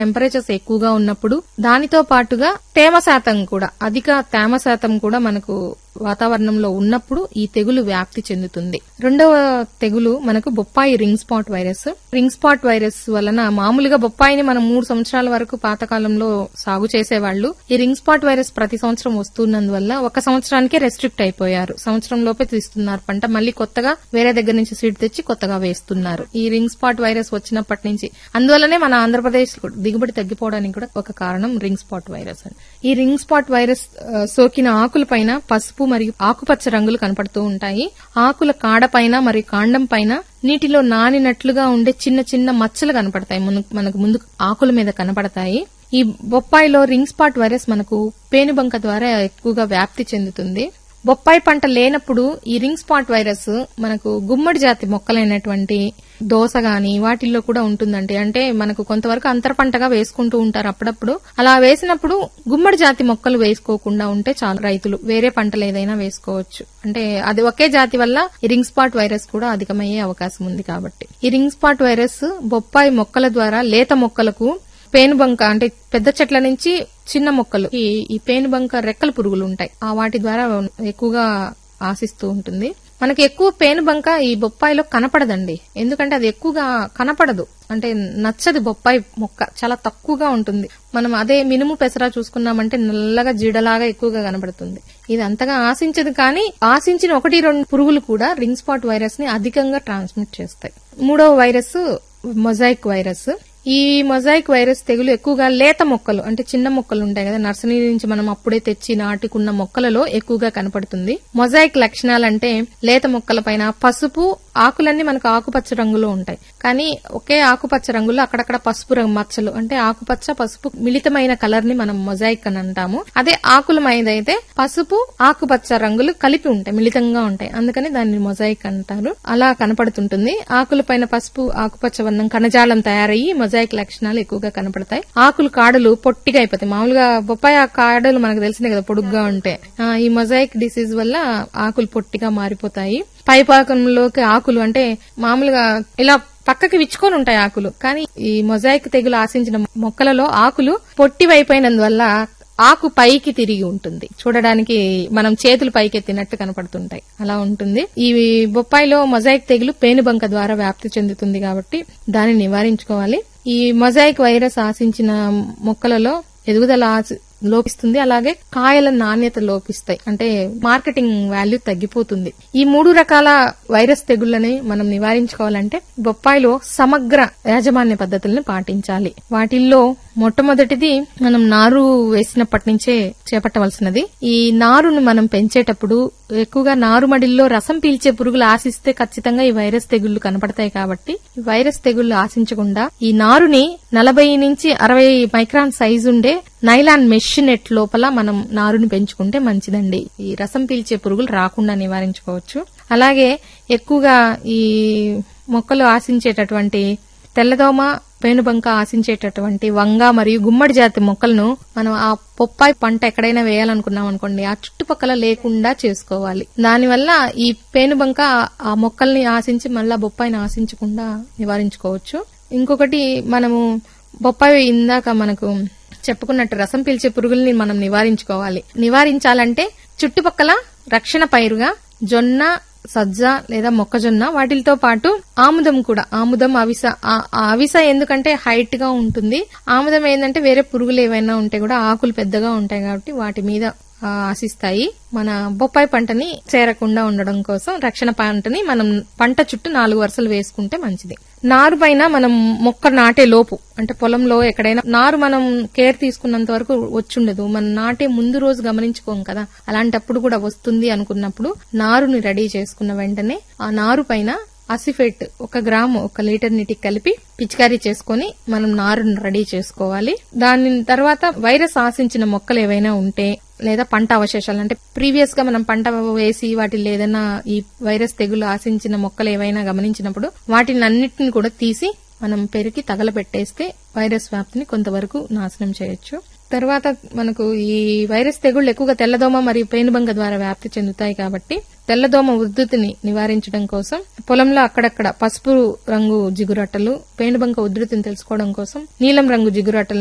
temperatures ఎక్కువగా ఉన్నప్పుడు దానితో పాటుగా తేమ శాతం కూడా అధిక తేమ శాతం కూడా మనకు వాతావరణంలో ఉన్నప్పుడు ఈ తెగులు వ్యాప్తి చెందుతుంది రెండవ తెగులు మనకు బొప్పాయి ring spot virus ring spot virus వలన మామూలుగా బొప్పాయిని మనం మూడు సంవత్సరాల వరకు పాతకాలంలో సాగు చేసేవాళ్లు ఈ రింగ్ స్పాట్ వైరస్ ప్రతి సంవత్సరం వస్తున్నందువల్ల ఒక సంవత్సరానికే రెస్ట్రిక్ట్ అయిపోయారు సంవత్సరం లోపే తీస్తున్నారు పంట మళ్ళీ కొత్తగా వేరే దగ్గర నుంచి సీడ్ తెచ్చి కొత్తగా వేస్తున్నారు ఈ రింగ్ స్పాట్ వైరస్ వచ్చినప్పటి నుంచి అందువల్లనే మన ఆంధ్రప్రదేశ్ కూడా దిగుబడి తగ్గిపోవడానికి కూడా ఒక కారణం రింగ్ స్పాట్ వైరస్ అని ఈ రింగ్ స్పాట్ వైరస్ ఆ, సోకిన ఆకుల పైన పసుపు మరియు ఆకుపచ్చ రంగులు కనపడుతూ ఉంటాయి ఆకుల కాడ పైన మరియు కాండం పైన నీటిలో నానినట్లుగా ఉండే చిన్న చిన్న మచ్చలు కనపడతాయి మును- మనకు ముందు ఆకుల మీద కనపడతాయి ఈ బొప్పాయిలో రింగ్ స్పాట్ వైరస్ మనకు పేనుబంక ద్వారా ఎక్కువగా వ్యాప్తి చెందుతుంది బొప్పాయి పంట లేనప్పుడు ఈ రింగ్ స్పాట్ వైరస్ మనకు గుమ్మడి జాతి మొక్కలైనటువంటి దోస గాని వాటిల్లో కూడా ఉంటుందండి అంటే మనకు కొంతవరకు అంతర పంటగా వేసుకుంటూ ఉంటారు అప్పుడప్పుడు అలా వేసినప్పుడు గుమ్మడి జాతి మొక్కలు వేసుకోకుండా ఉంటే చాలు రైతులు వేరే పంటలు ఏదైనా వేసుకోవచ్చు అంటే అది ఒకే జాతి వల్ల ఈ రింగ్ స్పాట్ వైరస్ కూడా అధికమయ్యే అవకాశం ఉంది కాబట్టి ఈ రింగ్ స్పాట్ వైరస్ బొప్పాయి మొక్కల ద్వారా లేత మొక్కలకు పేనుబంక అంటే పెద్ద చెట్ల నుంచి చిన్న మొక్కలు ఈ ఈ పేనుబంక రెక్కల పురుగులు ఉంటాయి ఆ వాటి ద్వారా ఎక్కువగా ఆశిస్తూ ఉంటుంది మనకి ఎక్కువ పేనుబంక ఈ బొప్పాయిలో కనపడదండి ఎందుకంటే అది ఎక్కువగా కనపడదు అంటే నచ్చదు బొప్పాయి మొక్క చాలా తక్కువగా ఉంటుంది మనం అదే మినుము పెసరా చూసుకున్నామంటే నల్లగా జీడలాగా ఎక్కువగా కనపడుతుంది ఇది అంతగా ఆశించదు కానీ ఆశించిన ఒకటి రెండు పురుగులు కూడా రింగ్ స్పాట్ వైరస్ ని అధికంగా ట్రాన్స్మిట్ చేస్తాయి మూడవ వైరస్ మొజాయిక్ వైరస్ ఈ మొజాయిక్ వైరస్ తెగులు ఎక్కువగా లేత మొక్కలు అంటే చిన్న మొక్కలు ఉంటాయి కదా నర్సరీ నుంచి మనం అప్పుడే తెచ్చి నాటుకున్న మొక్కలలో ఎక్కువగా కనపడుతుంది మొజాయిక్ లక్షణాలంటే లేత మొక్కల పైన పసుపు ఆకులన్నీ మనకు ఆకుపచ్చ రంగులో ఉంటాయి కానీ ఒకే ఆకుపచ్చ రంగులో అక్కడక్కడ పసుపు రంగు మచ్చలు అంటే ఆకుపచ్చ పసుపు మిళితమైన కలర్ ని మనం మొజాయిక్ అని అంటాము అదే ఆకుల మీద అయితే పసుపు ఆకుపచ్చ రంగులు కలిపి ఉంటాయి మిళితంగా ఉంటాయి అందుకని దాన్ని మొజాయిక్ అంటారు అలా కనపడుతుంటుంది ఆకుల పైన పసుపు ఆకుపచ్చ వర్ణం కణజాలం తయారయ్యి మొజాయిక్ లక్షణాలు ఎక్కువగా కనపడతాయి ఆకులు కాడలు పొట్టిగా అయిపోతాయి మామూలుగా బొప్పాయి ఆ కాడలు మనకు తెలిసిందే కదా పొడుగ్గా ఉంటాయి ఆ, ఈ మొజాయిక్ డిసీజ్ వల్ల ఆకులు పొట్టిగా మారిపోతాయి పైపాకంలోకి ఆకులు అంటే మామూలుగా ఇలా పక్కకి విచ్చుకొని ఉంటాయి ఆకులు కానీ ఈ మొజాయిక్ తెగులు ఆశించిన మొక్కలలో ఆకులు పొట్టివైపోయినందువల్ల ఆకు పైకి తిరిగి ఉంటుంది చూడడానికి మనం చేతులు పైకి ఎత్తినట్టు కనపడుతుంటాయి అలా ఉంటుంది ఈ బొప్పాయిలో మొజాయిక్ తెగులు పేనుబంక ద్వారా వ్యాప్తి చెందుతుంది కాబట్టి దాన్ని నివారించుకోవాలి ఈ మొజాయిక్ వైరస్ ఆశించిన మొక్కలలో ఎదుగుదల ఆశ- లోపిస్తుంది అలాగే కాయల నాణ్యత లోపిస్తాయి అంటే మార్కెటింగ్ వాల్యూ తగ్గిపోతుంది ఈ మూడు రకాల వైరస్ తెగుళ్లని మనం నివారించుకోవాలంటే బొప్పాయిలో సమగ్ర యాజమాన్య పద్ధతుల్ని పాటించాలి వాటిల్లో మొట్టమొదటిది మనం నారు వేసినప్పటి నుంచే చేపట్టవలసినది ఈ నారును మనం పెంచేటప్పుడు ఎక్కువగా నారుమడిల్లో రసం పీల్చే పురుగులు ఆశిస్తే ఖచ్చితంగా ఈ వైరస్ తెగుళ్లు కనపడతాయి కాబట్టి ఈ వైరస్ తెగుళ్లు ఆశించకుండా ఈ నారుని నలభై నుంచి అరవై మైక్రాన్ సైజు ఉండే నైలాన్ మెష్ నెట్ లోపల మనం నారుని పెంచుకుంటే మంచిదండి ఈ రసం పీల్చే పురుగులు రాకుండా నివారించుకోవచ్చు అలాగే ఎక్కువగా ఈ మొక్కలు ఆశించేటటువంటి తెల్లదోమ పేనుబంక ఆశించేటటువంటి వంగ మరియు గుమ్మడి జాతి మొక్కలను మనం ఆ పొప్పాయి పంట ఎక్కడైనా వేయాలనుకున్నాం అనుకోండి ఆ చుట్టుపక్కల లేకుండా చేసుకోవాలి దానివల్ల ఈ పేనుబంక ఆ- ఆ మొక్కల్ని ఆశించి మళ్ళా బొప్పాయిని ఆశించకుండా నివారించుకోవచ్చు ఇంకొకటి మనము బొప్పాయి ఇందాక మనకు చెప్పుకున్నట్టు రసం పీల్చే పురుగుల్ని మనం నివారించుకోవాలి నివారించాలంటే చుట్టుపక్కల రక్షణ పైరుగా జొన్న సజ్జ లేదా మొక్కజొన్న వాటితో పాటు ఆముదం కూడా ఆముదం అవిస ఆ- ఆ అవిస ఎందుకంటే హైట్ గా ఉంటుంది ఆముదం ఏంటంటే వేరే పురుగులు ఏవైనా ఉంటే కూడా ఆకులు పెద్దగా ఉంటాయి కాబట్టి వాటి మీద ఆ, ఆశిస్తాయి మన బొప్పాయి పంటని చేరకుండా ఉండడం కోసం రక్షణ పంటని మనం పంట చుట్టూ నాలుగు వరుసలు వేసుకుంటే మంచిది నారు పైన మనం మొక్క నాటే లోపు అంటే పొలంలో ఎక్కడైనా నారు మనం కేర్ తీసుకున్నంత వరకు వచ్చుండదు మనం నాటే ముందు రోజు గమనించుకోం కదా అలాంటప్పుడు కూడా వస్తుంది అనుకున్నప్పుడు నారుని రెడీ చేసుకున్న వెంటనే ఆ నారు పైన అసిఫేట్ ఒక గ్రాము ఒక లీటర్ నీటికి కలిపి పిచికారీ చేసుకొని మనం నారును రెడీ చేసుకోవాలి దాని తర్వాత వైరస్ ఆశించిన మొక్కలు ఏవైనా ఉంటే లేదా పంట అవశేషాలు అంటే ప్రీవియస్ గా మనం పంట వేసి వాటిలో ఏదైనా ఈ వైరస్ తెగులు ఆశించిన మొక్కలు ఏవైనా గమనించినప్పుడు వాటిని అన్నిటిని కూడా తీసి మనం పెరిగి తగలబెట్టేస్తే వైరస్ వ్యాప్తిని కొంతవరకు నాశనం చేయొచ్చు తర్వాత మనకు ఈ వైరస్ తెగుళ్లు ఎక్కువగా తెల్లదోమ మరియు పేనుబంక ద్వారా వ్యాప్తి చెందుతాయి కాబట్టి తెల్లదోమ ఉధృతిని నివారించడం కోసం పొలంలో అక్కడక్కడ పసుపు రంగు జిగురట్టలు పేనుబంక ఉధృతిని తెలుసుకోవడం కోసం నీలం రంగు జిగురట్టలు